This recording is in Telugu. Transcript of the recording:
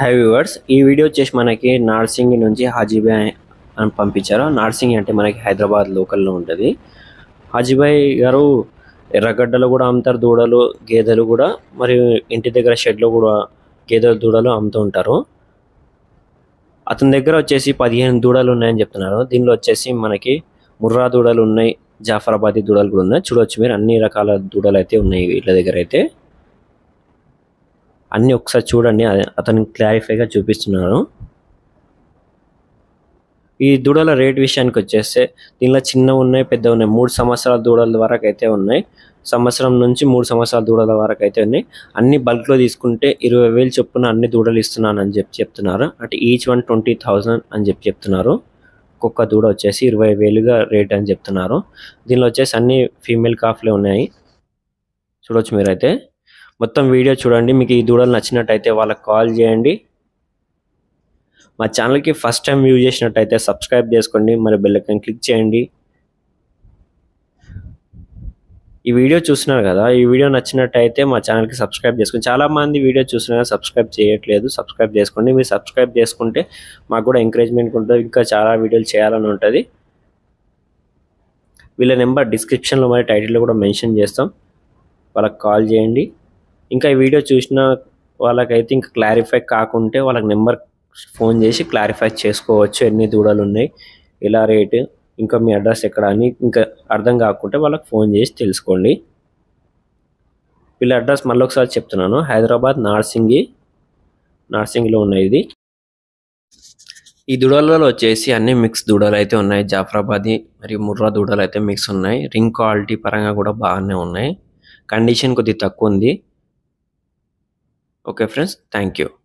హై వ్యూవర్స్ ఈ వీడియో వచ్చేసి మనకి నార్సింగి నుంచి హాజీబాయ్ అని పంపించారు నార్సింగి అంటే మనకి హైదరాబాద్ లోకల్లో ఉంటుంది హాజీబాయ్ గారు ఎర్రగడ్డలు కూడా అమ్ముతారు దూడలు గేదెలు కూడా మరియు ఇంటి దగ్గర షెడ్లో కూడా గేదెలు దూడలు అమ్ముతూ ఉంటారు అతని దగ్గర వచ్చేసి పదిహేను దూడలు ఉన్నాయని చెప్తున్నారు దీనిలో వచ్చేసి మనకి ముర్రా దూడలు ఉన్నాయి జాఫరాబాదీ దూడలు కూడా ఉన్నాయి చూడొచ్చు మీరు అన్ని రకాల దూడలు అయితే ఉన్నాయి వీళ్ళ దగ్గర అయితే అన్ని ఒకసారి చూడండి అదే అతను క్లారిఫైగా చూపిస్తున్నారు ఈ దూడల రేట్ విషయానికి వచ్చేస్తే దీనిలో చిన్న ఉన్నాయి పెద్ద ఉన్నాయి మూడు సంవత్సరాల దూడల వరకు అయితే ఉన్నాయి సంవత్సరం నుంచి మూడు సంవత్సరాల దూడల వరకు అయితే ఉన్నాయి అన్ని బల్క్లో తీసుకుంటే ఇరవై వేలు చొప్పున అన్ని దూడలు ఇస్తున్నాను అని చెప్పి చెప్తున్నారు అంటే ఈచ్ వన్ ట్వంటీ థౌజండ్ అని చెప్పి చెప్తున్నారు ఒక్కొక్క దూడ వచ్చేసి ఇరవై వేలుగా రేట్ అని చెప్తున్నారు దీనిలో వచ్చేసి అన్ని ఫీమేల్ కాఫ్లే ఉన్నాయి చూడొచ్చు మీరైతే మొత్తం వీడియో చూడండి మీకు ఈ దూడలు నచ్చినట్టయితే వాళ్ళకి కాల్ చేయండి మా ఛానల్కి ఫస్ట్ టైం వ్యూ చేసినట్టయితే సబ్స్క్రైబ్ చేసుకోండి మరి బెల్ ఐకాన్ క్లిక్ చేయండి ఈ వీడియో చూస్తున్నారు కదా ఈ వీడియో నచ్చినట్టయితే మా ఛానల్కి సబ్స్క్రైబ్ చేసుకోండి చాలా మంది వీడియో చూస్తున్నారు సబ్స్క్రైబ్ చేయట్లేదు సబ్స్క్రైబ్ చేసుకోండి మీరు సబ్స్క్రైబ్ చేసుకుంటే మాకు కూడా ఎంకరేజ్మెంట్ ఉంటుంది ఇంకా చాలా వీడియోలు చేయాలని ఉంటుంది వీళ్ళ నెంబర్ డిస్క్రిప్షన్లో మరి టైటిల్లో కూడా మెన్షన్ చేస్తాం వాళ్ళకి కాల్ చేయండి ఇంకా ఈ వీడియో చూసిన వాళ్ళకైతే ఇంకా క్లారిఫై కాకుంటే వాళ్ళకి నెంబర్ ఫోన్ చేసి క్లారిఫై చేసుకోవచ్చు ఎన్ని దూడలు ఉన్నాయి ఎలా రేటు ఇంకా మీ అడ్రస్ ఎక్కడ అని ఇంకా అర్థం కాకుంటే వాళ్ళకి ఫోన్ చేసి తెలుసుకోండి వీళ్ళ అడ్రస్ మళ్ళీ ఒకసారి చెప్తున్నాను హైదరాబాద్ నార్సింగి నార్సింగిలో ఉన్నాయి ఇది ఈ దూడలలో వచ్చేసి అన్ని మిక్స్ దూడలు అయితే ఉన్నాయి జాఫరాబాదీ మరియు ముర్రా దూడలు అయితే మిక్స్ ఉన్నాయి రింగ్ క్వాలిటీ పరంగా కూడా బాగానే ఉన్నాయి కండిషన్ కొద్దిగా తక్కువ ఉంది ఓకే ఫ్రెండ్స్ థ్యాంక్ యూ